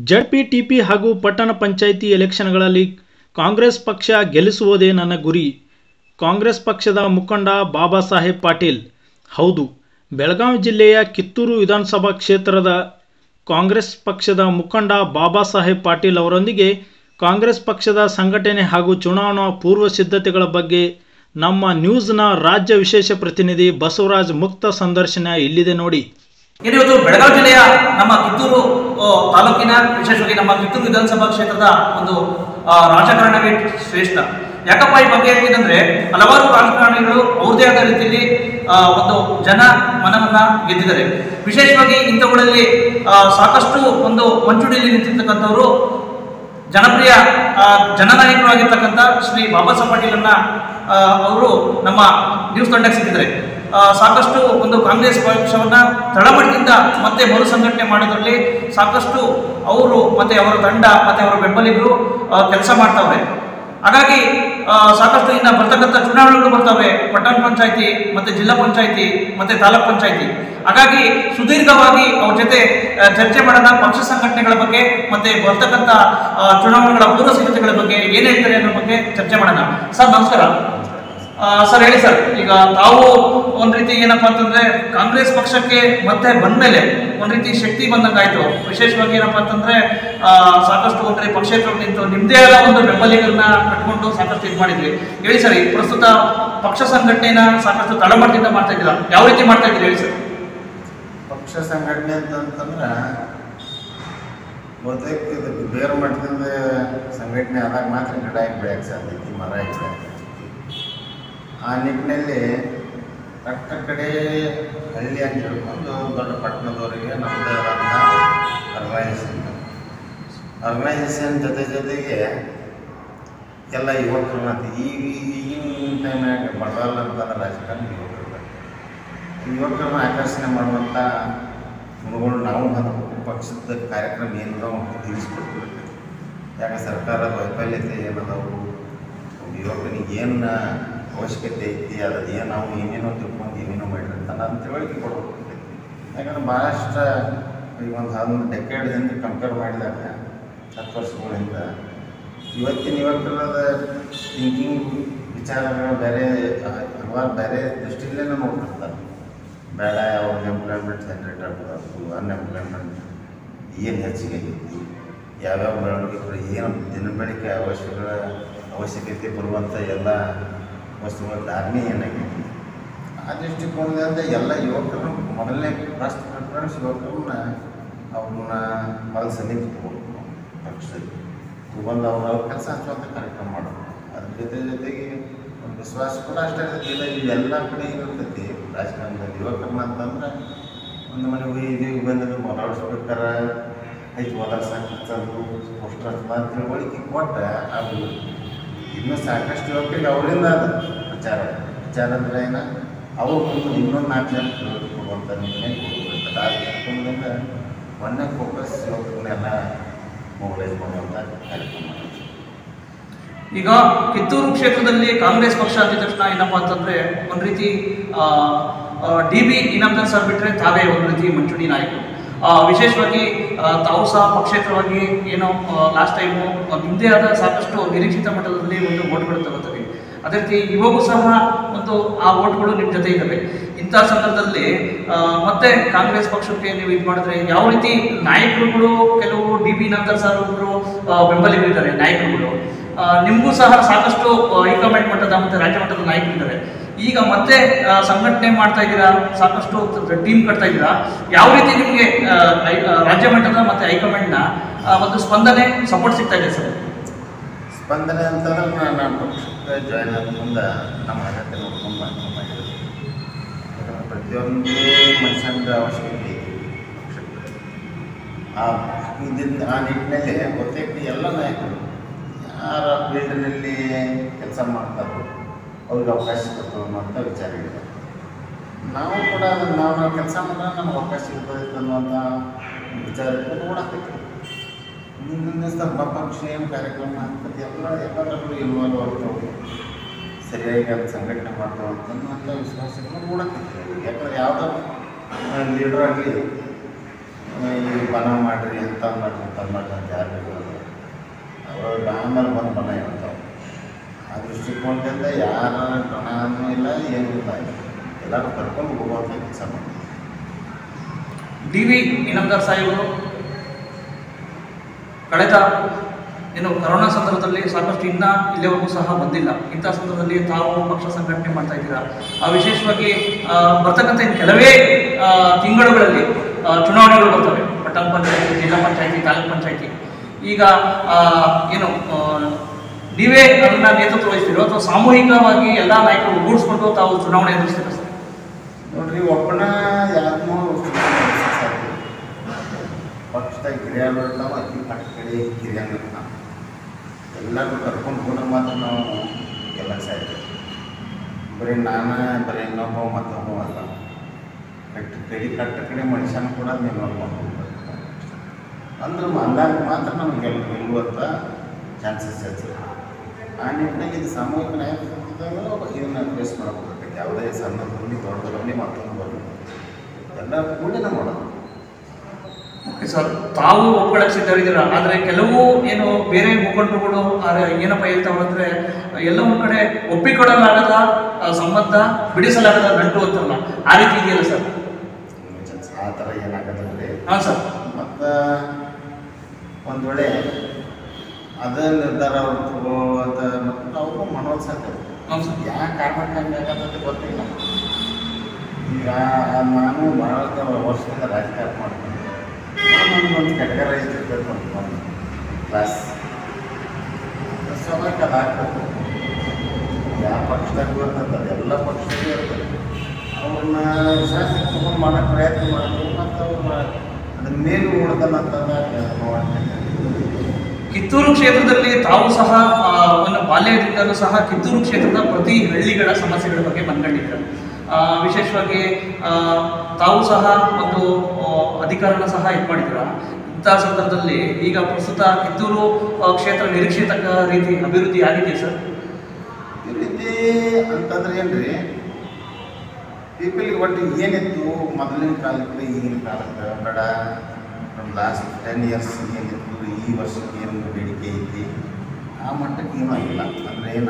ZP TP ಹಾಗೂ ಪಟ್ಟಣ ಪಂಚಾಯಿತಿ ಎಲೆಕ್ಷನ್ಗಳಲ್ಲಿ ಕಾಂಗ್ರೆಸ್ ಪಕ್ಷ ಗೆಲ್ಲಿಸುವುದೇ ನನ್ನ ಗುರಿ ಕಾಂಗ್ರೆಸ್ ಪಕ್ಷದ ಮುಖಂಡ ಬಾಬಾ ಸಾಹೇಬ್ ಪಾಟೀಲ್ ಹೌದು ಬೆಳಗಾವಿ ಜಿಲ್ಲೆಯ ಕಿತ್ತೂರು ವಿಧಾನಸಭಾ ಕ್ಷೇತ್ರದ ಕಾಂಗ್ರೆಸ್ ಪಕ್ಷದ ಮುಖಂಡ ಬಾಬಾ ಸಾಹೇಬ್ ಪಾಟೀಲ್ ಅವರೊಂದಿಗೆ ಕಾಂಗ್ರೆಸ್ ಪಕ್ಷದ ಸಂಘಟನೆ ಹಾಗೂ ಚುನಾವಣಾ ಪೂರ್ವ ಸಿದ್ಧತೆಗಳ ಬಗ್ಗೆ ನಮ್ಮ ನ್ಯೂಸ್ನ ರಾಜ್ಯ ವಿಶೇಷ ಪ್ರತಿನಿಧಿ ಬಸವರಾಜ್ ಮುಕ್ತ ಸಂದರ್ಶನ ಇಲ್ಲಿದೆ ನೋಡಿ ಏನು ಇವತ್ತು ಬೆಳಗಾವಿ ಜಿಲ್ಲೆಯ ನಮ್ಮ ಕಿತ್ತೂರು ಆ, ತಾಲೂಕಿನ ವಿಶೇಷವಾಗಿ ನಮ್ಮ ಕಿತ್ತೂರು ವಿಧಾನಸಭಾ ಕ್ಷೇತ್ರದ ಒಂದು ಆ, ರಾಜಕಾರಣವೇ ಶ್ರೇಷ್ಠ ಯಾಕಪ್ಪ ಈ ಬಗ್ಗೆ ಹೇಳ್ತೀನಂದ್ರೆ ಹಲವಾರು ರಾಜಕಾರಣಿಗಳು ಅವ್ರದೇ ಆದ ರೀತಿಯಲ್ಲಿ ಆ, ಒಂದು ಜನ ಮನವನ್ನ ಗೆದ್ದಿದ್ದಾರೆ ವಿಶೇಷವಾಗಿ ಇಂಥವುಗಳಲ್ಲಿ ಆ, ಸಾಕಷ್ಟು ಒಂದು ಮಂಚೂಣಿಯಲ್ಲಿ ನಿಂತಿರ್ತಕ್ಕಂಥವರು ಜನಪ್ರಿಯ ಆ, ಜನನಾಯಕರು ಆಗಿರ್ತಕ್ಕಂಥ ಶ್ರೀ ಬಾಬಾ ಸಾಹೇಬ್ ಪಾಟೀಲನ್ನ ಆ, ಅವರು ನಮ್ಮ ನ್ಯೂಸ್ ತಂಡಕ್ಕೆ ಸಿಕ್ಕಿದ್ದಾರೆ ಆ, ಸಾಕಷ್ಟು ಒಂದು ಕಾಂಗ್ರೆಸ್ ಪಕ್ಷವನ್ನ ತಳಮಟ್ಟದಿಂದ ಮತ್ತೆ ಮರು ಸಂಘಟನೆ ಮಾಡೋದ್ರಲ್ಲಿ ಸಾಕಷ್ಟು ಅವರು ಮತ್ತೆ ಅವರ ತಂಡ ಮತ್ತೆ ಅವರ ಬೆಂಬಲಿಗರು ಕೆಲಸ ಮಾಡ್ತಾವ್ರೆ ಹಾಗಾಗಿ ಆ, ಸಾಕಷ್ಟು ಇನ್ನ ಬರ್ತಕ್ಕಂಥ ಚುನಾವಣೆಗಳು ಬರ್ತವೆ ಪಟ್ಟಣ ಪಂಚಾಯತಿ ಮತ್ತೆ ಜಿಲ್ಲಾ ಪಂಚಾಯತಿ ಮತ್ತೆ ತಾಲೂಕ್ ಪಂಚಾಯತಿ ಹಾಗಾಗಿ ಸುದೀರ್ಘವಾಗಿ ಅವ್ರ ಜೊತೆ ಆ, ಚರ್ಚೆ ಮಾಡೋಣ ಪಕ್ಷ ಸಂಘಟನೆಗಳ ಬಗ್ಗೆ ಮತ್ತೆ ಬರ್ತಕ್ಕಂಥ ಆ, ಚುನಾವಣೆಗಳ ಪೂರ್ವ ಸಿದ್ಧತೆಗಳ ಬಗ್ಗೆ ಏನ್ ಹೇಳ್ತಾರೆ ಅನ್ನೋ ಬಗ್ಗೆ ಚರ್ಚೆ ಮಾಡೋಣ ಸರ್ ನಮಸ್ಕಾರ ಆ, ಸರ್ ಹೇಳಿ ಸರ್ ಈಗ ತಾವು ಒಂದ್ ರೀತಿ ಏನಪ್ಪಾ ಅಂತಂದ್ರೆ ಕಾಂಗ್ರೆಸ್ ಪಕ್ಷಕ್ಕೆ ಮತ್ತೆ ಬಂದ್ಮೇಲೆ ಒಂದ್ ರೀತಿ ಶಕ್ತಿ ಬಂದಂಗಾಯ್ತು ವಿಶೇಷವಾಗಿ ಏನಪ್ಪಾ ಅಂತಂದ್ರೆ ಆ, ಸಾಕಷ್ಟು ಒಂದ್ ರೀತಿ ಪಕ್ಷೇತರ ನಿಂತು ನಿಮ್ದೇ ಆದ ಒಂದು ಬೆಂಬಲಿಗರನ್ನ ಕಟ್ಕೊಂಡು ಸಾಕಷ್ಟು ಇದು ಮಾಡಿದ್ರಿ ಹೇಳಿ ಸರ್ ಈ ಪ್ರಸ್ತುತ ಪಕ್ಷ ಸಂಘಟನೆನ ಸಾಕಷ್ಟು ತಳಮಟ್ಟದಿಂದ ಮಾಡ್ತಾ ಇದ್ದೀರಾ ಯಾವ ರೀತಿ ಮಾಡ್ತಾ ಇದ್ದೀರಿ ಹೇಳಿ ಸರ್ ಪಕ್ಷ ಸಂಘಟನೆ ಅಂತಂತಂದ್ರೆ ಬಹುತೇಕ ಇದು ಬೇರೆ ಮಟ್ಟದಿಂದ ಸಂಘಟನೆ ಆದಾಗ ಮಾತ್ರ ಗಿಡ ಹೆಂಗೆ ಬೆಳೆಯಕ್ಕೆ ಸಾಧ್ಯತೆ ಮರ ಹೆಂಗೆ ಬೆಳೆಯಕ್ಕೆ ಆ ನಿಟ್ಟಿನಲ್ಲಿ ಕಟ್ಟ ಕಡೆ ಹಳ್ಳಿ ಅಂತ ಹೇಳ್ಕೊಂಡು ದೊಡ್ಡ ಪಟ್ಟಣದವರೆಗೆ ನಮ್ಮದೇ ಆದಂಥ ಆರ್ಗನೈಸೇಷನ್ ಆರ್ಗನೈಸೇಷನ್ ಜೊತೆ ಜೊತೆಗೆ ಎಲ್ಲ ಯುವಕರು ಮತ್ತು ಈಗ ಈಗಿನ ಟೈಮ್ನಾಗ ಬಡವಲ್ಲ ಅಂತಂದ್ರೆ ರಾಜಕಾರಣ ಯುವಕರು ಯುವಕರನ್ನ ಆಕರ್ಷಣೆ ಮಾಡುವಂಥ ಗುಣಗಳು ನಾವು ಹೊಂದಬೇಕು ಪಕ್ಷದ ಕಾರ್ಯಕ್ರಮ ಏನಾರ ಅವ್ರಿಗೆ ತಿಳಿಸ್ಕೊಡ್ಬೇಕು ಯಾಕೆ ಸರ್ಕಾರದ ವೈಫಲ್ಯತೆ ಏನದಾವು ಒಬ್ಬ ಯುವಕನಿಗೆ ಏನು ಅವಶ್ಯಕತೆ ಐತಿ ಅದು ಏನು ನಾವು ಏನೇನೋ ತಿಳ್ಕೊಂಡು ಏನೇನೋ ಮಾಡಿರ್ತಾನೆ ಅದನ್ನ ತಿಳುವಳಿಕೆ ಕೊಡ್ಬೇಕು ಯಾಕಂದ್ರೆ ಭಾಳಷ್ಟು ಈಗ ಒಂದು ಹನ್ನೊಂದು ಡೆಕೆಡ್ ಹಿಂದೆ ಕಂಪೇರ್ ಮಾಡಿದಾಗ ಹತ್ತು ವರ್ಷಗಳಿಂದ ಇವತ್ತಿನ ಯುವಕರದ ಥಿಂಕಿಂಗ್ ವಿಚಾರಗಳು ಬೇರೆ ಹಲವಾರು ಬೇರೆ ದೃಷ್ಟಿಯಲ್ಲೇ ನೋಡ್ತಿರ್ತಾರೆ ಬೇಡ ಅವ್ರಿಗೆ ಎಂಪ್ಲಾಯ್ಮೆಂಟ್ ಜನರೇಟ್ ಆಗಬೇಕು ಅನ್ಎಂಪ್ಲಾಯ್ಮೆಂಟ್ ಏನು ಹೆಚ್ಚಿಗೆ ಆಗೈತಿ ಯಾವ್ಯಾವ ಬೆಳವಣಿಗೆಗಳು ಏನು ದಿನಬಳಕೆ ಅವಶ್ಯಕ ಅವಶ್ಯಕತೆ ಬರುವಂಥ ಎಲ್ಲ ವಸ್ತುಗಳ ಧಾರಣೆ ಏನಾಗೈತಿ ಆ ದೃಷ್ಟಿಕೋನದಿಂದ ಎಲ್ಲ ಯುವಕರು ಮೊದಲನೇ ಫಸ್ಟ್ ಪ್ರಿಫರೆನ್ಸ್ ಯುವಕರನ್ನ ಅವ್ರನ್ನ ಮೊದಲು ಸನ್ನಿಧಿ ತಗೋಬೇಕು ಪಕ್ಷದಲ್ಲಿ ತಗೊಂಡು ಅವ್ರ ಅವ್ರ ಕೆಲಸ ಹಚ್ಚುವಂಥ ಕಾರ್ಯಕ್ರಮ ಮಾಡಬೇಕು ಅದ್ರ ಜೊತೆ ಜೊತೆಗೆ ಒಂದು ವಿಶ್ವಾಸ ಕೂಡ ಅಷ್ಟೇ ಇರ್ತೈತಿ ಇಲ್ಲ ಈ ಎಲ್ಲ ಕಡೆ ಇರ್ತೈತಿ ರಾಜಕಾರಣದಲ್ಲಿ ಯುವಕರನ್ನ ಅಂತಂದ್ರೆ ಒಂದು ಮನೆ ಇದು ಬಂದ್ರೆ ಮೊದಲಿಸ್ಬೇಕಾರೆ ಐದು ಓದಾಡ್ಸಕ್ಕೆ ಹಚ್ಚೋದು ಪೋಸ್ಟರ್ ಹಚ್ಚೋದು ತಿಳುವಳಿಕೆ ಕೊಟ್ಟ ಅದು ಇನ್ನೂ ಸಾಕಷ್ಟು ಯುವಕರಿಗೆ ಅವರಿಂದ ಅದು ವಿಚಾರ ವಿಚಾರ ಅಂದ್ರೆ ಏನು ಅವ್ರು ಮುಂದೆ ಇನ್ನೊಂದು ನಾಲ್ಕು ಜನ ತಿಳುವಳಿಕೆ ಕೊಡುವಂಥ ನಿಟ್ಟಿನಲ್ಲಿ ಕೊಡಬೇಕು ಆ ದೃಷ್ಟಿಕೋನದಿಂದ ಒಂದೇ ಫೋಕಸ್ ಯುವಕರನ್ನೆಲ್ಲ ಮೊಬೈಲೈಸ್ ಮಾಡುವಂಥ ಕಾರ್ಯಕ್ರಮ ಮಾಡಿದ್ವಿ. ಈಗ ಕಿತ್ತೂರು ಕ್ಷೇತ್ರದಲ್ಲಿ ಕಾಂಗ್ರೆಸ್ ಪಕ್ಷ ಅಂದಿದ ತಕ್ಷಣ ಏನಪ್ಪಾ ಅಂತಂದ್ರೆ ಒಂದ್ ರೀತಿ ಡಿ ಬಿ ಇನಾಮ್ದಾರ್ ಸರ್ ಬಿಟ್ರೆ ತಾವೇ ಒಂದು ರೀತಿ ಮುಂಚೂಣಿ ನಾಯಕರು ಆ, ವಿಶೇಷವಾಗಿ ಆ, ತಾವು ಸಹ ಪಕ್ಷೇತರವಾಗಿ ಏನೋ ಲಾಸ್ಟ್ ಟೈಮು ನಿಮ್ಮದೇ ಆದ ಸಾಕಷ್ಟು ನಿರೀಕ್ಷಿತ ಮಟ್ಟದಲ್ಲಿ ಒಂದು ಓಟ್ಗಳು ತಗೋತೀವಿ ಅದೇ ರೀತಿ ಇವಾಗೂ ಸಹ ಒಂದು ಆ ಓಟ್ಗಳು ನಿಮ್ಮ ಜೊತೆ ಇದ್ದಾವೆ ಇಂಥ ಸಂದರ್ಭದಲ್ಲಿ ಆ, ಮತ್ತೆ ಕಾಂಗ್ರೆಸ್ ಪಕ್ಷಕ್ಕೆ ನೀವು ಇದು ಮಾಡಿದ್ರೆ ಯಾವ ರೀತಿ ನಾಯಕರುಗಳು ಕೆಲವು ಡಿ ಬಿ ನಂತರ ಸರ್ ಒಬ್ಬರು ಬೆಂಬಲಿಗರಿದ್ದಾರೆ ನಾಯಕರುಗಳು ಆ, ನಿಮಗೂ ಸಹ ಸಾಕಷ್ಟು ಆ, ಹೈಕಮಾಂಡ್ ಮಟ್ಟದ ಮತ್ತೆ ರಾಜ್ಯ ಮಟ್ಟದ ನಾಯಕರಿದ್ದಾರೆ ಈಗ ಮತ್ತೆ ಆ, ಸಂಘಟನೆ ಮಾಡ್ತಾ ಇದ್ದೀರಾ ಸಾಕಷ್ಟು ಟೀಮ್ ಕಟ್ತಾ ಇದ್ದೀರಾ ಯಾವ ರೀತಿ ನಿಮಗೆ ಆ, ಹೈ- ಆ, ರಾಜ್ಯ ಮಟ್ಟದ ಮತ್ತೆ ಹೈಕಮಾಂಡ್ನ ಆ, ಒಂದು ಸ್ಪಂದನೆ ಸಪೋರ್ಟ್ ಸಿಗ್ತಾ ಇದೆ ಸರ್ ಸ್ಪಂದನೆ ಅಂತಂದ್ರೆ ನಾನು ನಾನು ಪಕ್ಷಕ್ಕೆ ಜಾಯ್ನ್ ಆದ ಮುಂದೆ ನಮ್ಮ ಅಗತ್ಯ ನೋಡ್ಕೊಂಡು ಮಾಡ್ಕೊಂಡು ಮಾಡಿದ್ವಿ ಯಾಕಂದ್ರೆ ಪ್ರತಿಯೊಂದು ಮನುಷ್ಯನಿಗೆ ಅವಶ್ಯಕತೆ ಐತಿ ಪಕ್ಷಕ್ಕೆ ಆ ಇದರಿಂದ ಆ ನಿಟ್ಟಿನಲ್ಲಿ ಬಹುತೇಕ ಎಲ್ಲ ನಾಯಕರು ಯಾರ ಫೀಲ್ಡ್ನಲ್ಲಿ ಕೆಲಸ ಮಾಡ್ತಾರೋ ಅವ್ರಿಗೆ ಅವಕಾಶ ಕೊಡ್ತಾರೆ ಅಂತ ವಿಚಾರ ಇದೆ ನಾವು ಕೂಡ ಅದನ್ನ ನಾವು ನಾವು ಕೆಲಸ ಮಾಡಿದ್ರೆ ನಮ್ಗೆ ಅವಕಾಶ ಸಿಗ್ತದೆ ಅನ್ನುವಂಥ ವಿಚಾರ ನೋಡಾಕೈತಿ ಮುಂದಿನ ನಮ್ಮ ಪಕ್ಷ ಏನು ಕಾರ್ಯಕ್ರಮ ಆಗ್ತದೆ ಎಲ್ಲ ಎಲ್ಲದರಲ್ಲೂ ಇನ್ವಾಲ್ವ್ ಆಗ್ತಾವೆ ಸರಿಯಾಗಿ ಅದು ಸಂಘಟನೆ ಮಾಡ್ತಾವೆ ಅಂತನ್ನುವಂಥ ವಿಶ್ವಾಸಗಳು ನೋಡಕ್ಕೆ ಯಾಕಂದ್ರೆ ಯಾವುದೋ ಲೀಡರ್ ಆಗಲಿ ಈ ಬನ ಮಾಡಿರಿ ಅಂತ ಮಾಡ್ರಿ ಅಂತ ಮಾಡ್ರಿ ಅಂತ ಯಾರು ಹೇಳೋದು ಅವರು ಆಮೇಲೆ ಬಂದು ಬನ ಹೇಳ್ತಾವೆ ಆ ದೃಷ್ಟಿಕೋನದಿಂದ ಯಾರ ಬಣನೂ ಇಲ್ಲ ಏನೂ ಇಲ್ಲ ಎಲ್ಲರೂ ಕರ್ಕೊಂಡು ಹೋಗುವಂಥ ಕೆಲಸ ಮಾಡಿ ಡಿ ವಿ ಇನಾಮದಾರ್ ಸಾಹೇಬರು ಕಳೆದ ಏನು ಕರೋನಾ ಸಂದರ್ಭದಲ್ಲಿ ಸಾಕಷ್ಟು ಇನ್ನ ಇಲ್ಲಿವರೆಗೂ ಸಹ ಬಂದಿಲ್ಲ ಇಂಥ ಸಂದರ್ಭದಲ್ಲಿ ತಾವು ಪಕ್ಷ ಸಂಘಟನೆ ಮಾಡ್ತಾ ಇದ್ದೀರಾ ಆ, ವಿಶೇಷವಾಗಿ ಆ, ಬರ್ತಕ್ಕಂಥ ಇನ್ನು ಕೆಲವೇ ಆ, ತಿಂಗಳುಗಳಲ್ಲಿ ಆ, ಚುನಾವಣೆಗಳು ಬರ್ತವೆ ಪಟ್ಟಣ ಪಂಚಾಯತಿ ಜಿಲ್ಲಾ ಪಂಚಾಯತಿ ತಾಲೂಕ್ ಪಂಚಾಯತಿ ಈಗ ಆ, ಏನು ಆ, ನೀವೇ ಅದನ್ನ ನೇತೃತ್ವ ವಹಿಸ್ತೀರೋ ಅಥವಾ ಸಾಮೂಹಿಕವಾಗಿ ಎಲ್ಲ ನಾಯಕರು ಒಗ್ಗೂಡಿಸ್ಕೊಂಡು ತಾವು ಚುನಾವಣೆ ಎದುರಿಸ್ತೀರಾ ಸರ್ ನೋಡ್ರಿ ಒಬ್ಬನ ಯಾರನ್ನೂ ಸಾಧ್ಯ ಪಕ್ಷದಾಗ ಹಿರಿಯರು ಇರ್ತಾವ ಅತಿ ಪಕ್ಕ ಕಡೆ ಹಿರಿಯರು ಇರ್ತಾವ ಎಲ್ಲರೂ ಕರ್ಕೊಂಡು ಹೋದ್ರೆ ಮಾತ್ರ ನಾವು ಗೆಲ್ಲಕ್ಕೆ ಸಾಧ್ಯ ಬರೀ ನಾನು ಬರೀ ಇನ್ನೊಬ್ಬ ಮತ್ತೊಬ್ಬ ಅಲ್ಲ ಕಟ್ಟ ಕಡೆ ಕಟ್ಟ ಕಡೆ ಮನುಷ್ಯನ ಕೂಡ ನೀವು ನೋಡ್ಕೊಂಡು ಹೋಗ್ಬೇಕು ಅಂದ್ರೆ ಅಂದಾಗ ಮಾತ್ರ ನಮ್ಗೆ ಗೆಲ್ ಗೆಲ್ಲುವಂಥ ಚಾನ್ಸಸ್ ಹೆಚ್ಚು ಆ ನಿಟ್ಟಿನಾಗ ಇದು ಸಾಮೂಹಿಕ ನ್ಯಾಯದಾಗ ಇದನ್ನ ಫೇಸ್ ಮಾಡಬೇಕಾಗೈತೆ ಯಾವುದೇ ಸಣ್ಣದ್ರಲ್ಲಿ ದೊಡ್ಡದ್ರಲ್ಲಿ ಮತ್ತೊಂದು ಬರಲಿ ಎಲ್ಲ ಕೂಡಿನ ಮಾಡೋದು ಓಕೆ ಸರ್ ತಾವು ಒಪ್ಕೊಳ್ಳಕ್ಕೆ ಸಿದ್ಧರಿದ್ದೀರಾ ಆದರೆ ಕೆಲವು ಏನು ಬೇರೆ ಮುಖಂಡರುಗಳು ಆದ್ರೆ ಏನಪ್ಪ ಹೇಳ್ತಾವ್ರು ಅಂದ್ರೆ ಎಲ್ಲ ಒಂದ್ ಕಡೆ ಒಪ್ಪಿಕೊಳ್ಳಲಾಗದ ಆ, ಸಂಬಂಧ ಬಿಡಿಸಲಾಗದ ನಂಟು ಅಂತಲ್ಲ ಆ ರೀತಿ ಇದೆಯಲ್ಲ ಸರ್ ಚಾನ್ಸ್ ಆ ಥರ ಏನಾಗತ್ತಂದ್ರೆ ಹಾಂ ಸರ್ ಮತ್ತು ಒಂದು ವೇಳೆ ಅದ ನಿರ್ಧಾರ ಅವ್ರು ತಗೋವಂಥ ಮತ್ತು ಅವ್ರಿಗೂ ಮನೋದು ಸಾಧ್ಯ ಹಾಂ ಸರ್ ಯಾವ ಕಾರಣಕ್ಕೆ ಹಂಗೆ ಆಗತ್ತಂತ ಗೊತ್ತಿಲ್ಲ ಈಗ ನಾನು ಭಾಳ ವರ್ಷದಿಂದ ರಾಜಕಾರಣ ಮಾಡ್ತೀನಿ ನಾನು ಒಂದು ಕೆಟಗರೈಸ್ ಇರ್ಬೇಕು ಅಂತ ಒಂದು ಕ್ಲಾಸ್ ಸ್ವಾಭಾವಿಕ ಅದು ಆಗ್ಬೇಕು ಯಾವ ಪಕ್ಷದಾಗ ಬರ್ತದೆ ಎಲ್ಲ ಪಕ್ಷದಾಗೂ ಇರ್ತದೆ ಅವ್ರನ್ನ ಶಾಸ್ತ್ರ ತಗೊಂಡು ಮಾಡೋ ಪ್ರಯತ್ನ ಮಾಡಬೇಕು ಮತ್ತು ಅವ್ರನ್ನ ಅದನ್ನ ಮೇಲೆ ಉಳ್ದಲ್ಲಂತಂದಾಗ ಕಿತ್ತೂರು ಕ್ಷೇತ್ರದಲ್ಲಿ ತಾವು ಸಹ ಆ, ಒಂದು ಬಾಲ್ಯದಿಂದಲೂ ಸಹ ಕಿತ್ತೂರು ಕ್ಷೇತ್ರದ ಪ್ರತಿ ಹಳ್ಳಿಗಳ ಸಮಸ್ಯೆಗಳ ಬಗ್ಗೆ ಮನ್ಕೊಂಡಿದ್ದಾರೆ ಆ, ವಿಶೇಷವಾಗಿ ಆ, ತಾವು ಸಹ ಒಂದು ಆ, ಅಧಿಕಾರನ ಸಹ ಇದು ಮಾಡಿದ್ದೀರ ಇಂಥ ಸಂದರ್ಭದಲ್ಲಿ ಈಗ ಪ್ರಸ್ತುತ ಕಿತ್ತೂರು ಆ, ಕ್ಷೇತ್ರ ನಿರೀಕ್ಷಿತ ರೀತಿ ಅಭಿವೃದ್ಧಿ ಆಗಿದೆ ಸರ್ ಈ ರೀತಿ ಅಂತಂದ್ರೆ ಏನ್ರಿ ಪೀಪಲ್ಗೆ ಒಟ್ಟು ಏನಿತ್ತು ಮೊದಲಿನ ಕಾಲಕ್ಕೆ ಈಗಿನ ಕಾಲಕ್ಕೆ ಬೇಡ ನಮ್ಮ ಲಾಸ್ಟ್ ಟೆನ್ ಇಯರ್ಸ್ ಏನಿತ್ತು ಈ ವರ್ಷಕ್ಕೆ ಏನು ಬೇಡಿಕೆ ಐತಿ ಆ ಮಟ್ಟಕ್ಕೆ ಏನೂ ಆಗಿಲ್ಲ ಅಂದರೆ ಏನ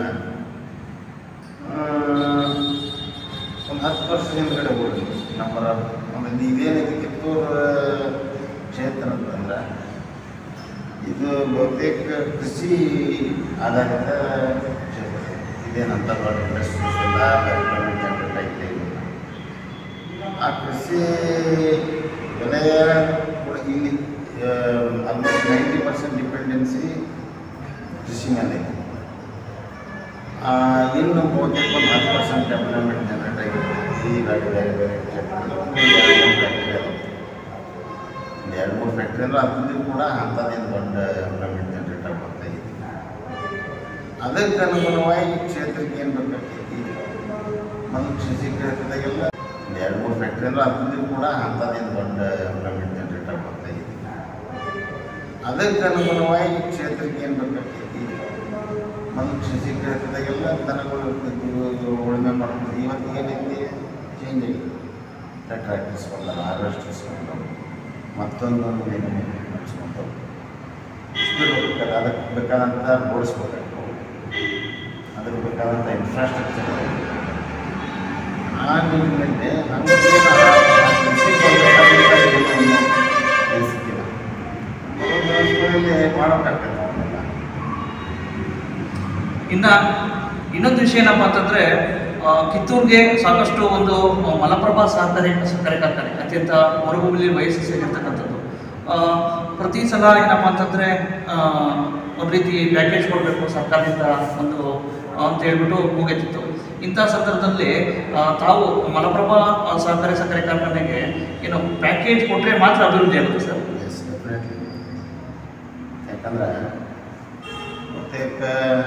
ಒಂದು ಹತ್ತು ವರ್ಷ ಹಿಂದ್ಗಡೆ ಹೋಗಿ ನಂಬರ್ ಆಮೇಲೆ ಇದೇನಿದೆ ಕಿತ್ತೂರು ಕ್ಷೇತ್ರ ಅಂತಂದ್ರೆ ಇದು ಬಹುತೇಕ ಕೃಷಿ ಆಧಾರಿತ ಕ್ಷೇತ್ರ ಇದೇನಂತ ದೊಡ್ಡ ಇಂಡಸ್ಟ್ರೀಸ್ ಎಲ್ಲ ಡೆವಲಪ್ಮೆಂಟ್ ಜನರೇಟ್ ಆಗಿದೆ ಇಲ್ಲ. ಆ ಕೃಷಿ ಬೆಲೆಯ ಕೂಡ ಇಲ್ಲಿ ಆಲ್ಮೋಸ್ಟ್ ನೈಂಟಿ ಪರ್ಸೆಂಟ್ ಡಿಪೆಂಡೆನ್ಸಿ ಕೃಷಿ ಮೇಲೆ ಇದೆ. ಆ, ಇನ್ನು ಬಹುತೇಕ ಒಂದು ಹತ್ತು ಪರ್ಸೆಂಟ್ ಡೆವಲಪ್ಮೆಂಟ್ ಜನರೇಟ್ ಆಗಿದೆ ಈಗ ಬೇರೆ ಬೇರೆ ಕ್ಷೇತ್ರದಲ್ಲಿ ಒಂದು ಎರಡು ಮೂರು ಫ್ಯಾಕ್ಟ್ರಿ ಅದಾವೆ ಒಂದು ಎರಡು ಮೂರು ಫ್ಯಾಕ್ಟ್ರಿ ಅಂದ್ರೆ ಅದ್ರಲ್ಲಿ ಕೂಡ ಅಂಥದ್ದೇನು ದೊಡ್ಡ ಎಂಪ್ಲಾಯ್ಮೆಂಟ್ ಜನರೇಟ್ ಆಗ್ತಾ ಇದೆ ಅದಕ್ಕೆ ಅನುಗುಣವಾಗಿ ಕ್ಷೇತ್ರಕ್ಕೆ ಏನು ಬೇಕಾಗ್ತೈತಿ ಮೊದಲು ಕೃಷಿ ಕ್ಷೇತ್ರದಾಗೆಲ್ಲ ಒಂದು ಎರಡು ಮೂರು ಫ್ಯಾಕ್ಟ್ರಿ ಅಂದ್ರೆ ಅದ್ರಲ್ಲಿ ಕೂಡ ಅಂಥದ್ದೇನು ದೊಡ್ಡ ಎಂಪ್ಲಾಯ್ಮೆಂಟ್ ಜನರೇಟ್ ಆಗ್ತಾ ಇದೆ ಅದಕ್ಕೆ ಅನುಗುಣವಾಗಿ ಕ್ಷೇತ್ರಕ್ಕೆ ಏನು ಬೇಕಾಗ್ತೈತಿ ಮೊದಲು ಕೃಷಿ ಕ್ಷೇತ್ರದಾಗೆಲ್ಲ ದನಗಳು ಇರ್ತಿದ್ವು ಉಳುಮೆ ಮಾಡ್ತಿದ್ವಿ ಇವತ್ತು ಏನೈತಿ ಚೇಂಜ್ ಆಗಿದೆ ಟ್ರ್ಯಾಕ್ಟರ್ಸ್ ಬಂದಲ್ಲ ಹಾರ್ವೆಸ್ಟರ್ಸ್ ಬಂದವು ಮತ್ತೊಂದು ನಡೆಸ್ಕೊಂಡು ಸ್ಪೀಡ್ ಹೋಗ್ಬೇಕಾದ್ರೆ ಅದಕ್ಕೆ ಬೇಕಾದಂಥ ರೋಡ್ಸ್ ಬೇಕಾಗ್ತವೆ ಅದಕ್ಕೆ ಬೇಕಾದಂಥ ಇನ್ಫ್ರಾಸ್ಟ್ರಕ್ಚರ್ ಆ ನಿಟ್ಟಿನಲ್ಲಿ ಹಂಗೆ ಕೃಷಿ ಏನು ಸಿಕ್ಕಿಲ್ಲ ಕೆಲವೊಂದು ವರ್ಷಗಳಲ್ಲಿ ಮಾಡೋಕ್ಕಾಗ್ತದೆ ಅವನ್ನೆಲ್ಲ ಇನ್ನ ಇನ್ನೊಂದು ವಿಷಯ ಏನಪ್ಪ ಅಂತಂದ್ರೆ ಆ, ಕಿತ್ತೂರಿಗೆ ಸಾಕಷ್ಟು ಒಂದು ಆ, ಮಲಪ್ರಭಾ ಸಹಕಾರಿ ಸಕ್ಕರೆ ಕಾರ್ಖಾನೆ ಅತ್ಯಂತ ಹೊರಭೂಮಿಲಿ ವಯಸ್ಸು ಸೇರಿರ್ತಕ್ಕಂಥದ್ದು ಆ, ಪ್ರತಿ ಸಲ ಏನಪ್ಪ ಅಂತಂದ್ರೆ ಆ, ಒಂದು ರೀತಿ ಪ್ಯಾಕೇಜ್ ಕೊಡಬೇಕು ಸರ್ಕಾರದಿಂದ ಒಂದು ಆ, ಅಂತ ಹೇಳ್ಬಿಟ್ಟು ಕೂಗೆತ್ತಿತ್ತು ಇಂಥ ಸಂದರ್ಭದಲ್ಲಿ ಆ, ತಾವು ಮಲಪ್ರಭಾ ಆ, ಸಹಕಾರಿ ಸಕ್ಕರೆ ಕಾರ್ಖಾನೆಗೆ ಏನು ಪ್ಯಾಕೇಜ್ ಕೊಟ್ಟರೆ ಮಾತ್ರ ಅಭಿವೃದ್ಧಿ ಆಗುತ್ತೆ ಸರ್ ಎಸ್ ಡೆಫಿನೆಟ್ಲಿ ಯಾಕಂದ್ರೆ ಬಹುತೇಕ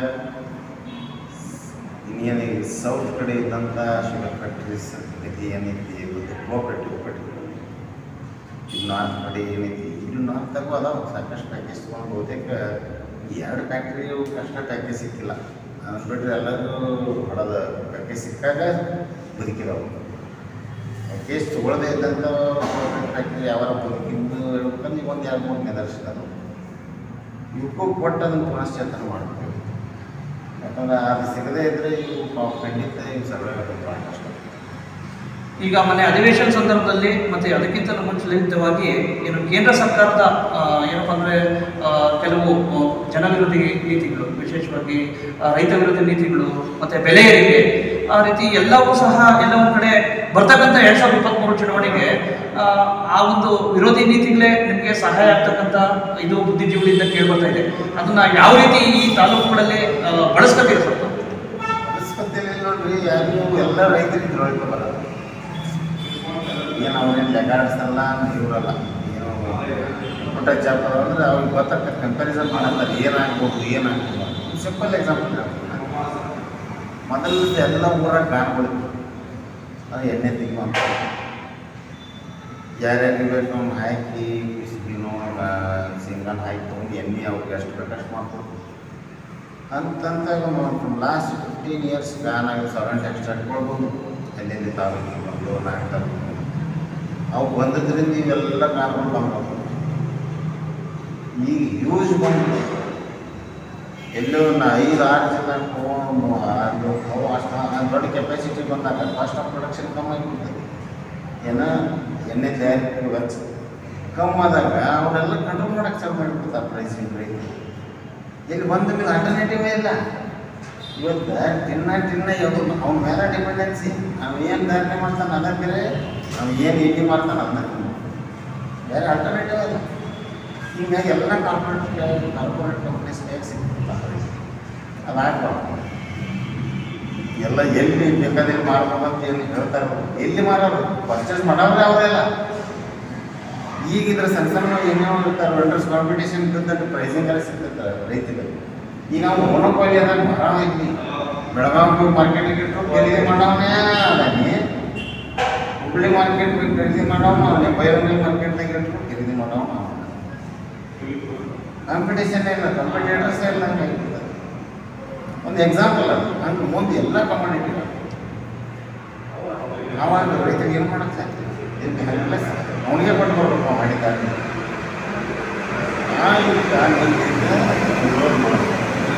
ಇನ್ನೇನು ಈ ಸೌತ್ ಕಡೆ ಇದ್ದಂಥ ಶುಗರ್ ಫ್ಯಾಕ್ಟ್ರೀಸ್ ಗತಿ ಏನೈತಿ ಇವತ್ತು ಕೋಆಪರೇಟಿವ್ ಪರ್ಟಿಕ್ಯುಲರ್ ಇದು ನಾರ್ತ್ ಕಡೆ ಏನೈತಿ ಇದು ನಾರ್ತಾಗೂ ಅದಾವ ಸಾಕಷ್ಟು ಪ್ಯಾಕೇಜ್ ತೊಗೊಂಡು ಬಹುತೇಕ ಈ ಎರಡು ಫ್ಯಾಕ್ಟ್ರಿ ಕಷ್ಟ ಪ್ಯಾಕೇಜ್ ಸಿಕ್ಕಿಲ್ಲ ಅದನ್ನ ಬಿಟ್ಟರೆ ಎಲ್ಲರೂ ಹೊಡೆದ ಪ್ಯಾಕೇಜ್ ಸಿಕ್ಕಾಗ ಬದುಕಿದವು ಕೇಸ್ ತಗೊಳ್ಳದೇ ಇದ್ದಂಥ ಫ್ಯಾಕ್ಟ್ರಿ ಯಾವ ಬದುಕಿಂದು ಹೇಳ್ಬೇಕಂದ್ರೆ ಈಗ ಒಂದು ಎರಡು ಮೂರು ನಿದರ್ಶನ ಅದು ಇವಕ್ಕೂ ಕೊಟ್ಟು ಅದನ್ನು ಪುನಶ್ಚೇತನ ಮಾಡ್ತೀವಿ ಯಾಕಂದ್ರೆ ಅದು ಸಿಗದೇ ಇದ್ದರೆ ಇವು ಪಾಪ ಖಂಡಿತ ಇವು ಸರ್ವೈವ್ ಭಾಳ ಕಷ್ಟ ಈಗ ಮೊನ್ನೆ ಅಧಿವೇಶನ ಸಂದರ್ಭದಲ್ಲಿ ಮತ್ತೆ ಅದಕ್ಕಿಂತ ಮುಂಚಿತವಾಗಿ ಏನು ಕೇಂದ್ರ ಸರ್ಕಾರದ ಆ, ಏನಪ್ಪಾ ಅಂದ್ರೆ ಆ, ಕೆಲವು ಆ, ಜನ ವಿರೋಧಿ ನೀತಿಗಳು ವಿಶೇಷವಾಗಿ ಆ, ರೈತ ವಿರೋಧಿ ನೀತಿಗಳು ಮತ್ತೆ ಬೆಲೆ ಏರಿಕೆ ಆ ರೀತಿ ಎಲ್ಲವೂ ಸಹ ಎಲ್ಲ ಒಂದ್ ಕಡೆ ಬರ್ತಕ್ಕಂಥ ಎರಡ್ ಸಾವಿರದ ಇಪ್ಪತ್ಮೂರು ಚುನಾವಣೆಗೆ ಆ, ಆ ಒಂದು ವಿರೋಧಿ ನೀತಿಗಳೇ ನಿಮಗೆ ಸಹಾಯ ಆಗ್ತಕ್ಕಂಥ ಇದು ಬುದ್ಧಿಜೀವಿಗಳಿಂದ ಕೇಳ್ಬರ್ತಾ ಇದೆ ಅದನ್ನ ಯಾವ ರೀತಿ ಈ ತಾಲೂಕುಗಳಲ್ಲಿ ಆ, ಬಳಸ್ಕೊತೀರಿ ಸ್ವಲ್ಪ ಅನಿಸ್ಕೊತೀನಿ ನೋಡ್ರಿ ಯಾರು ಎಲ್ಲ ರೈತರಿಗೆ ತಿಳುವಳಿಕೆ ಬರಲ್ಲ ಏನು ಅವ್ರೇನು ಲೆಕ್ಕ ಆಡಿಸಲ್ಲ ಇವರಲ್ಲ ಏನು ಪುಟ್ಟ ಚಾಪರ್ ಅಂದ್ರೆ ಅವ್ರಿಗೆ ಗೊತ್ತಾಗ್ತದೆ ಕಂಪ್ಯಾರಿಸನ್ ಮಾಡಲ್ಲ ಏನಾಗ್ಬೋದು ಏನಾಗ್ಬೋದು ಸಿಂಪಲ್ ಎಕ್ಸಾಂಪಲ್ ಮೊದಲು ಎಲ್ಲ ಊರಾಗ ಗಾನಗಳು ಅದು ಎಣ್ಣೆ ತೆಗಿಯುವಂಥ ಯಾರ್ಯಾರಿಗೆ ಬೇಕು ಅವ್ನು ಹಾಕಿ ಬಿಸಿನೋ ಸಿಂಗನ್ ಹಾಕಿ ತೊಗೊಂಡು ಎಣ್ಣೆ ಅವ್ರಿಗೆ ಎಷ್ಟು ಬೇಕು ಅಷ್ಟು ಮಾಡ್ಕೊಡ್ತೀವಿ ಅಂತಂತ ಲಾಸ್ಟ್ ಫಿಫ್ಟೀನ್ ಇಯರ್ಸ್ ಬ್ಯಾನ್ ಆಗಿ ಸೆವೆನ್ ಎಕ್ಸ್ಟ್ರಾಕ್ಟ್ಗಳು ಎಲ್ಲೆಲ್ಲಿ ತಾಲೂಕಿಗೆ ಬಂದು ನಾಲ್ಕು ತಾಲೂಕು ಅವು ಬಂದದ್ರಿಂದ ಇವೆಲ್ಲ ಬ್ಯಾನ್ಗಳು ಬಂದವು ಈಗ ಯೂಸ್ ಬಂದು ಎಲ್ಲೋ ನಾ ಐದು ಆರು ಜನ ತೊಗೊಂಡು ಅದು ಅವು ಅಷ್ಟು ಅಷ್ಟು ದೊಡ್ಡ ಕೆಪಾಸಿಟಿ ಬಂದಾಗ ಕಾಸ್ಟ್ ಆಫ್ ಪ್ರೊಡಕ್ಷನ್ ಕಮ್ಮಿ ಆಗಿಬಿಡ್ತದೆ ಏನ ಎಣ್ಣೆ ತಯಾರಿಕೆ ವೆಚ್ಚ ಕಮ್ಮಿ ಆದಾಗ ಅವರೆಲ್ಲ ಕಂಟ್ರೋಲ್ ಮಾಡೋಕ್ಕೆ ಚಾಲು ಮಾಡಿಬಿಡ್ತಾರೆ ಪ್ರೈಸಿಂಗ್ ರೈತರು ಇಲ್ಲಿ ಬಂದ ಮೇಲೆ ಆಲ್ಟರ್ನೇಟಿವೇ ಇಲ್ಲ ಇವತ್ತು ತಿನ್ನ ತಿನ್ನ ಯಾವುದು ಅವ್ನ ಮೇಲೆ ಡಿಪೆಂಡೆನ್ಸಿ ಅವ್ನು ಏನು ಧಾರಣೆ ಮಾಡ್ತಾನೆ ಅದ ಬೇರೆ ಅವ್ನು ಏನು ಏಟಿ ಮಾಡ್ತಾನೆ ಅದನ್ನ ತಿನ್ನು. ಬೇರೆ ಆಲ್ಟರ್ನೇಟಿವ್ ಇಲ್ಲ ಹೀಗಾಗಿ ಎಲ್ಲ ಕಾರ್ಪೊರೇಟ್ ಕಾರ್ಪೊರೇಟ್ ಕಂಪ್ನೀಸ್ ಕೈಯಾಗ ಸಿಗ್ತಾರೆ ಅದು ಆಗ್ಬಾರ್ದು ಎಲ್ಲ ಎಲ್ಲಿ ಬೇಕಾದಲ್ಲಿ ಮಾರ್ಬೋದು ಅಂತ ಏನು ಹೇಳ್ತಾರೆ ಎಲ್ಲಿ ಮಾರೋರು ಪರ್ಚೇಸ್ ಮಾಡೋರೇ ಅವರೆಲ್ಲ ಈಗಿದ್ರ ಸಣ್ಣ ಸಣ್ಣ ಏನೇನೋ ಇರ್ತಾರೆ ವೆಂಡರ್ಸ್ ಕಾಂಪಿಟೇಷನ್ ಇದ್ದಂತ ಪ್ರೈಸಿಂಗ್ ಎಲ್ಲ ಸಿಗ್ತೈತೆ ರೈತರಿಗೆ ಈಗ ನಾವು ಮೊನೋಪಾಲಿ ಅದಾಗ ಮರ ಇಲ್ಲಿ ಬೆಳಗಾವಿ ಮಾರ್ಕೆಟಿಗೆ ಇಟ್ಟರು ಖರೀದಿ ಮಾಡವನೇ ಅದಾಗಿ ಹುಬ್ಳಿ ಮಾರ್ಕೆಟ್ ಖರೀದಿ ಮಾಡವನು ಅವನೇ ಬೈರಂಗಲ್ ಮಾರ್ಕೆಟ್ನಾಗ ಇಟ್ಟರು ಖರೀದಿ ಮಾಡವನು ಅವನು ಕಾಂಪಿಟೇಷನ್ ಇಲ್ಲ ಕಾಂಪಿಟೇಟರ್ಸ್ ಇಲ್ಲ ಹಂಗಾಗಿರ್ತದೆ ಒಂದು ಎಕ್ಸಾಂಪಲ್ ಅದು ಹಂಗೆ ಮುಂದೆ ಎಲ್ಲ ಕಮಾಡಿಟಿ ಆವಾಗ ರೈತರಿಗೆ ಏನು ಮಾಡಕ್ಕೆ ಸಾಧ್ಯ ಇದಕ್ಕೆ ಹೆಲ್ಪ್ಲೆಸ್ ಅವನಿಗೆ ಕೊಟ್ಟು ಬರ್ಬೇಕು ಮಾಡಿದ್ದಾರೆ ಆ ಈಗ ನಿಂತಿದ್ದ ವಿರೋಧ ಮಾಡೋದು.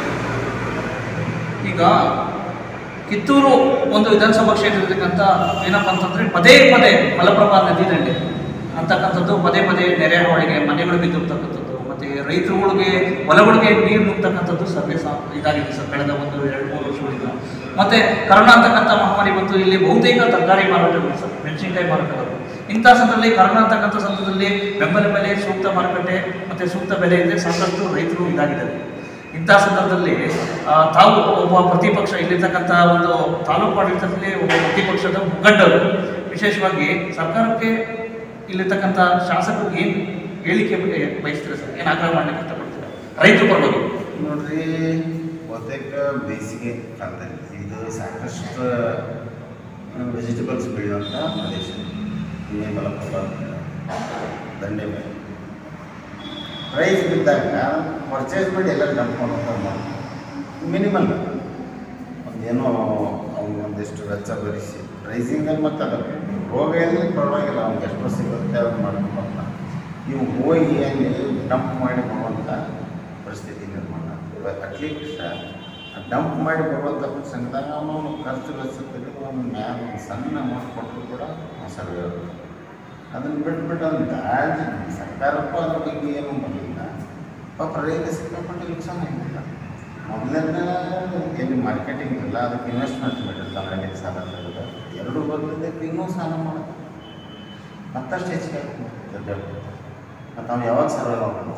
ಈಗ ಕಿತ್ತೂರು ಒಂದು ವಿಧಾನಸಭಾ ಕ್ಷೇತ್ರದಕ್ಕಂತ ಏನಪ್ಪ ಅಂತಂದ್ರೆ ಪದೇ ಪದೇ ಮಲಪ್ರಭಾ ನದಿ ದಂಡೆ ಅಂತಕ್ಕಂಥದ್ದು ಪದೇ ಪದೇ ನೆರೆ ಹಾವಳಿಗೆ ಮನೆಗಳು ಬಿದ್ದಿರ್ತಕ್ಕಂಥದ್ದು ಮತ್ತೆ ರೈತರುಗಳಿಗೆ ಹೊಲಗಳಿಗೆ ನೀರು ನುಗ್ತಕ್ಕಂಥದ್ದು ಸರ್ವೇ ಸಾ ಇದಾಗಿದೆ ಸರ್ ಕಳೆದ ಒಂದು ಎರಡು ಮೂರು ವರ್ಷಗಳಿಂದ ಮತ್ತೆ ಕರೋನಾ ಅಂತಕ್ಕಂಥ ಮಹಾಮಾರಿ ಬಂತು ಇಲ್ಲಿ ಬಹುತೇಕ ತರಕಾರಿ ಮಾರಾಟಗಳು ಸರ್ ಮೆಣಸಿನಕಾಯಿ ಮಾರಾಟಗಳು ಇಂಥ ಸಂದರ್ಭದಲ್ಲಿ ಕರೋನಾ ಅಂತಕ್ಕಂಥ ಸಂದರ್ಭದಲ್ಲಿ ಬೆಂಬಲ ಬೆಲೆ ಸೂಕ್ತ ಮಾರುಕಟ್ಟೆ ಮತ್ತೆ ಸೂಕ್ತ ಬೆಲೆ ಇದೆ ಸಾಕಷ್ಟು ರೈತರು ಇದಾಗಿದ್ದಾರೆ ಇಂಥ ಸಂದರ್ಭದಲ್ಲಿ ಆ, ತಾವು ಒಬ್ಬ ಪ್ರತಿಪಕ್ಷ ಇಲ್ಲಿರ್ತಕ್ಕಂಥ ಒಂದು ತಾಲೂಕು ಆಡಳಿತದಲ್ಲಿ ಒಬ್ಬ ಪ್ರತಿಪಕ್ಷದ ಮುಖಂಡರು ವಿಶೇಷವಾಗಿ ಸರ್ಕಾರಕ್ಕೆ ಇಲ್ಲಿರ್ತಕ್ಕಂಥ ಶಾಸಕರು ಏನು ಹೇಳಿಕೆ ಬಗ್ಗೆ ಬಯಸ್ತೀರಾ ಸರ್ ಏನು ಆಗ್ರಹ ಮಾಡ್ಲಿಕ್ಕೆ ಇಷ್ಟಪಡ್ತೀರಾ ರೈತರ ಪರವಾಗಿ ನೋಡ್ರಿ ಬಹುತೇಕ ಬೇಸಿಗೆ ಕಾಲದಲ್ಲಿ ಇದು ಸಾಕಷ್ಟು ವೆಜಿಟೇಬಲ್ಸ್ ಬೆಳೆಯುವಂಥ ಪ್ರದೇಶ ಇವೇ ಮಲಪ್ರಭಾ ದಂಡೆ ಮೇಲೆ ಪ್ರೈಸ್ ಬಿದ್ದಾಗ ಪರ್ಚೇಸ್ ಮಾಡಿ ಎಲ್ಲ ಡಂಪ್ ಮಾಡ್ಕೊಂಡು ಮಿನಿಮಲ್ ಒಂದೇನೋ ಅವ್ನು ಒಂದಿಷ್ಟು ವೆಚ್ಚ ಭರಿಸಿ ಪ್ರೈಸಿಂಗಲ್ಲಿ ಮತ್ತೆ ಅದು ರೋಗ ಎಲ್ಲಿ ಪರವಾಗಿಲ್ಲ ಅವ್ನಿಗೆ ಎಷ್ಟು ಸಿಗುತ್ತೆ ಅವ್ನು ಮಾಡ್ಕೊಂಡು ಬರ್ತಾನೆ ಇವು ಹೋಗಿ ಅಲ್ಲಿ ಡಂಪ್ ಮಾಡಿ ಬರುವಂಥ ಪರಿಸ್ಥಿತಿ ನಿರ್ಮಾಣ ಅಟ್ಲೀಸ್ಟ್ ಡಂಪ್ ಮಾಡಿ ಬರುವಂಥ ಪ್ರಸಂಗದಾಗ ಅವನು ಖರ್ಚು ವೆಚ್ಚ ತೆಗೆದು ಅವನ ಮ್ಯಾಲ ಒಂದು ಸಣ್ಣ ಅಮೌಂಟ್ ಕೊಟ್ಟರು ಕೂಡ ಸರ್ವೆ ಅದನ್ನು ಬಿಟ್ಬಿಟ್ಟು ಅವ್ನು ದಾಳಿ ಸರ್ಕಾರಕ್ಕೂ ಅದ್ರ ಬಗ್ಗೆ ಏನು ಬರಲಿಲ್ಲ ಪಾಪ ರೈತ ಸಿಕ್ಕಾಪಟ್ಟೆ ನುಕ್ಸಾನ ಆಗಿಲ್ಲ ಮೊದಲನೇ ಎಲ್ಲಿ ಮಾರ್ಕೆಟಿಂಗ್ ಇಲ್ಲ ಅದಕ್ಕೆ ಇನ್ವೆಸ್ಟ್ಮೆಂಟ್ ಮಾಡಿರ್ತಾನೆ ಅಲ್ಲಿ ಸಾಲ ತೆಗೆದು ಎರಡು ಬದಲಿದ್ದಕ್ಕೆ ಇನ್ನೂ ಸಾಲ ಮಾಡೋದು ಮತ್ತಷ್ಟು ಹೆಚ್ಚಿಗೆ ಆಗ್ತದೆ ಮತ್ತು ಅವ್ನು ಯಾವಾಗ ಸರ್ವೆ ಮಾಡ್ತಾನೆ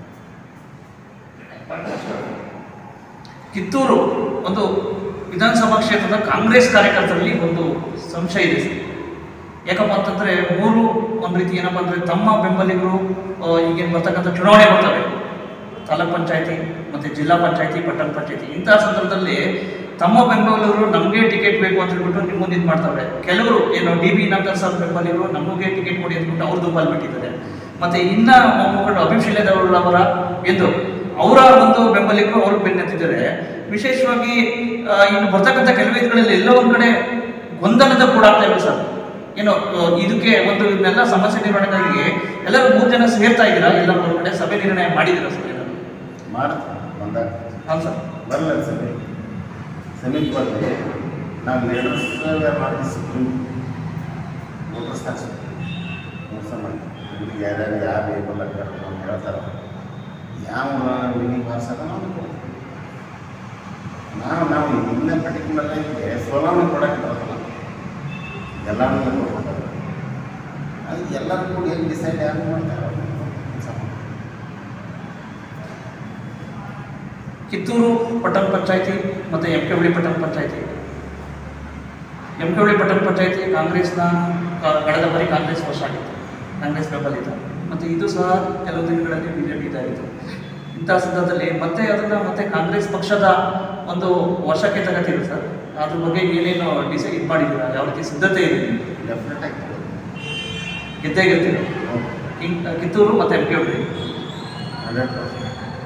ಕಿತ್ತೂರು ಒಂದು ವಿಧಾನಸಭಾ ಕ್ಷೇತ್ರದ ಕಾಂಗ್ರೆಸ್ ಕಾರ್ಯಕರ್ತರಲ್ಲಿ ಒಂದು ಸಂಶಯ ಇದೆ ಸರ್ ಯಾಕಪ್ಪ ಅಂತಂದ್ರೆ ಮೂರು ಒಂದು ರೀತಿ ಏನಪ್ಪ ಅಂದ್ರೆ ತಮ್ಮ ಬೆಂಬಲಿಗರು ಆ, ಈಗೇನು ಬರ್ತಕ್ಕಂಥ ಚುನಾವಣೆ ಬರ್ತವೆ ತಾಲೂಕ್ ಪಂಚಾಯತಿ ಮತ್ತೆ ಜಿಲ್ಲಾ ಪಂಚಾಯತಿ ಪಟ್ಟಣ ಪಂಚಾಯತಿ ಇಂತಹ ಸಂದರ್ಭದಲ್ಲಿ ತಮ್ಮ ಬೆಂಬಲಿಗರು ನಮಗೆ ಟಿಕೆಟ್ ಬೇಕು ಅಂತ ಹೇಳ್ಬಿಟ್ಟು ನಿಮ್ಮ ಮುಂದೆ ಇದು ಮಾಡ್ತಾರೆ ಕೆಲವರು ಏನು ಡಿ ಬಿ ನಗರ್ ಸರ್ ಬೆಂಬಲಿಗರು ನಮಗೆ ಟಿಕೆಟ್ ಕೊಡಿ ಅಂದ್ಬಿಟ್ಟು ಅವ್ರದ್ದು ಬಲ್ ಬಿಟ್ಟಿದ್ದಾರೆ ಮತ್ತೆ ಇನ್ನ ಮುಖಂಡ ಅಭಿಷ್ ಅವರ ಎಂದು ಅವರ ಒಂದು ಬೆಂಬಲಿಗರು ಅವರು ಬೆನ್ನತ್ತಿದ್ದಾರೆ ವಿಶೇಷವಾಗಿ ಆ, ಇನ್ನು ಬರ್ತಕ್ಕಂಥ ಕೆಲವು ಇದ್ಗಳಲ್ಲಿ ಎಲ್ಲ ಒಂದ್ ಕಡೆ ಗೊಂದಲದ ಕೂಡಾಗ್ತಾ ಇದೆ ಸರ್ ಏನು ಆ, ಇದಕ್ಕೆ ಒಂದು ಇದನ್ನೆಲ್ಲ ಸಮಸ್ಯೆ ನಿರ್ವಹಣೆಗಾಗಿ ಎಲ್ಲರೂ ಮೂರು ಜನ ಸೇರ್ತಾ ಇದ್ದೀರಾ ಎಲ್ಲ ಒಂದು ಕಡೆ ಸಭೆ ನಿರ್ಣಯ ಮಾಡಿದ್ದೀರಾ ಸರ್ ಏನಾದ್ರು? ಮಾಡ್ತೀವಿ ಬಂದಾಗ ಹೌದು ಸರ್ ಬರಲ್ಲ ಸರಿ ಸಮಿತಿ ಬರ್ತೀವಿ ನಾವು ಲೀಡರ್ಸ್ ಮಾಡಿ ಸುಪ್ರೀಂ ವೋಟರ್ಸ್ ಹಾಕ್ಸ್ತೀವಿ ಮೋಸ ಮಾಡಿ ಇವ್ರಿಗೆ ಯಾರ್ಯಾರು ಯಾರು ಏಬಲ್ ಆಗ್ತಾರೆ ಅಂತ ಹೇಳ್ತಾರೆ ಯಾವ ವಿನಿಂಗ್ ಬಾರ್ಸದ ನಾವು ಕೊಡ್ತೀವಿ ನಾವು ನಾವು ಇನ್ನೇ ಪರ್ಟಿಕ್ಯುಲರ್ ಆಗಿ ಸೋಲಾನು ಕೊಡಕ್ಕೆ ಬರೋದಿಲ್ಲ ಎಲ್ಲನೂ ಕೊಡ್ತಾರೆ ಅದು ಎಲ್ಲರೂ ಕೂಡ ಏನು ಡಿಸೈಡ್ ಯಾರು ಮಾಡ್ತಾರೆ ಅವ್ರು ಕೆಲ್ಸ ಮಾಡ್ತಾರೆ. ಕಿತ್ತೂರು ಪಟ್ಟಣ ಪಂಚಾಯತಿ ಮತ್ತು ಎಂ ಕೆ ಹುಳಿ ಪಟ್ಟಣ ಪಂಚಾಯತಿ ಎಂ ಕೆ ಹುಳಿ ಪಟ್ಟಣ ಪಂಚಾಯತಿ ಕಾಂಗ್ರೆಸ್ನ ಕ- ಕಳೆದ ಬಾರಿ ಕಾಂಗ್ರೆಸ್ ವರ್ಷ ಆಗಿತ್ತು ಕಾಂಗ್ರೆಸ್ ಬೆಂಬಲಿತ ಮತ್ತು ಇದು ಸಹ ಕೆಲವು ದಿನಗಳಲ್ಲಿ ಬಿ ಜೆ ಪಿ ಇದಾಗಿತ್ತು ಇಂಥ ಸಂದರ್ಭದಲ್ಲಿ ಮತ್ತೆ ಅದನ್ನು ಮತ್ತೆ ಕಾಂಗ್ರೆಸ್ ಪಕ್ಷದ ಒಂದು ವರ್ಷಕ್ಕೆ ತಗತ್ತಿದೆ ಸರ್ ಅದ್ರ ಬಗ್ಗೆ ಏನೇನು ಡಿಸೈಡ್ ಇದು ಮಾಡಿದ್ದೀರಾ ಯಾವ ರೀತಿ ಸಿದ್ಧತೆ ಇದೆ ನಿಮ್ದು? ಡೆಫಿನೆಟ್ ಆಗಿ ಗೆದ್ದೇ ಗೆಲ್ತೀರ ಕಿಂಗ್ ಕಿತ್ತೂರು ಮತ್ತು ಎಂ ಕೆ ಹುಳಿ ಹಂಡ್ರೆಡ್ ಪರ್ಸೆಂಟ್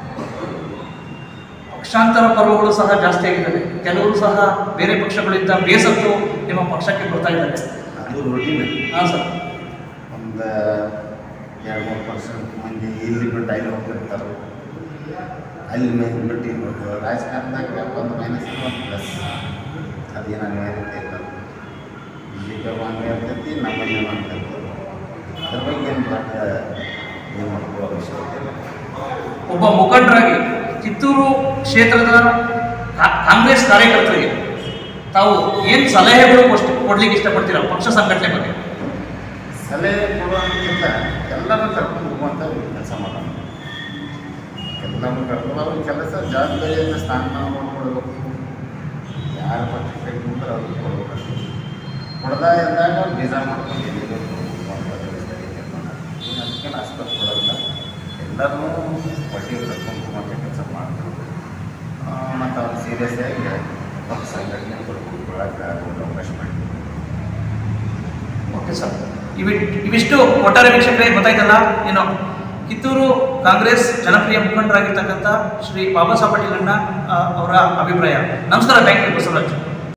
ಪಕ್ಷಾಂತರ ಪರ್ವಗಳು ಸಹ ಜಾಸ್ತಿ ಆಗಿದ್ದಾರೆ ಕೆಲವರು ಸಹ ಬೇರೆ ಪಕ್ಷಗಳಿಂದ ಬೇಸತ್ತು ನಿಮ್ಮ ಪಕ್ಷಕ್ಕೆ ಬರ್ತಾ ಇದ್ದಾರೆ ಅದು ರೂಢಿನೇ ಹಾಂ ಸರ್ ಒಂದು ಎರಡು ಮೂರು ಪರ್ಸೆಂಟ್ ಮಂದಿ ಇಲ್ಲಿ ಬಿಟ್ಟು ಅಲ್ಲಿ ಹೋಗ್ತಿರ್ತಾರೆ ಅಲ್ಲಿ ಮೇಲೆ ಬಿಟ್ಟು ಇಲ್ಲಿ ಹೋಗ್ತಾರೆ ರಾಜಕಾರಣದಾಗ ಒಂದು ಮೈನಸ್ ಒಂದು ಪ್ಲಸ್ ಅದೇನು ಅನಿವಾರ್ಯತೆ ಇಲ್ಲ ಇಲ್ಲಿಗೆ ಹಂಗೆ ಇರ್ತೈತಿ ನಮ್ಮಲ್ಲಿ ಹಂಗೆ ಇರ್ತೈತಿ ಅದ್ರ ಬಗ್ಗೆ ಏನು ದೊಡ್ಡ ಏನು ಮಾಡ್ಕೊಳ್ಳೋ ಅವಶ್ಯಕತೆ ಇಲ್ಲ ಒಬ್ಬ ಮುಖಂಡರಾಗಿ ಕಿತ್ತೂರು ಕ್ಷೇತ್ರದ ಕಾ- ಕಾಂಗ್ರೆಸ್ ಕಾರ್ಯಕರ್ತರಿಗೆ ತಾವು ಏನು ಸಲಹೆಗಳು ಕೊಸ್ಟ್- ಕೊಡ್ಲಿಕ್ಕೆ ಇಷ್ಟಪಡ್ತೀರಾ ಪಕ್ಷ ಸಂಘಟನೆ ಬಗ್ಗೆ ಸಲಹೆ ಕೊಡುವಂತಿಲ್ಲ ಎಲ್ಲರೂ ಕರ್ಕೊಂಡು ಹೋಗುವಂಥ ಕೆಲಸ ಮಾಡೋಣ ಎಲ್ಲರೂ ಕರ್ಕೊಂಡು ಅವ್ರ ಕೆಲಸ ಜವಾಬ್ದಾರಿಯಿಂದ ಸ್ಥಾನಮಾನ ಮಾಡ್ಕೊಡ್ಬೇಕು ಯಾರ ಪಕ್ಷಕ್ಕೆ ಮುಂದೆ ಅವ್ರಿಗೆ ಕೊಡ್ಬೇಕು ಕೊಡದ ಎಂದಾಗ ಬೀಜ ಮಾಡ್ಕೊಂಡು ಎಲ್ಲಿಗೆ ಅದಕ್ಕೆ ಅಷ್ಟು ಕೊಡೋದಿಲ್ಲ ಎಲ್ಲರೂ ಒಟ್ಟಿಗೆ ಕರ್ಕೊಂಡು ಹೋಗುವಂಥ ಕೆಲಸ ಮಾಡ್ತಾರೆ ಮತ್ತು ಅವ್ರು ಸೀರಿಯಸ್ ಆಗಿ ಪಕ್ಷ ಸಂಘಟನೆ ಕೊಡೋಕ್ಕೆ ಅವಕಾಶ ಮಾಡಿ ಓಕೆ ಸರ್ ಇವಿ ಇವಿಷ್ಟು ಒಟ್ಟಾರೆ ವೀಕ್ಷಕರೇ ಗೊತ್ತಾಯ್ತಲ್ಲ ಏನು ಕಿತ್ತೂರು ಕಾಂಗ್ರೆಸ್ ಜನಪ್ರಿಯ ಮುಖಂಡರಾಗಿರ್ತಕ್ಕಂಥ ಶ್ರೀ ಬಾಬಾ ಸಾಹೇಬ್ ಪಾಟೀಲ್ ಅಣ್ಣ ಆ, ಅವರ ಅಭಿಪ್ರಾಯ ನಮಸ್ಕಾರ ಥ್ಯಾಂಕ್ ಯು ಬಸವರಾಜ್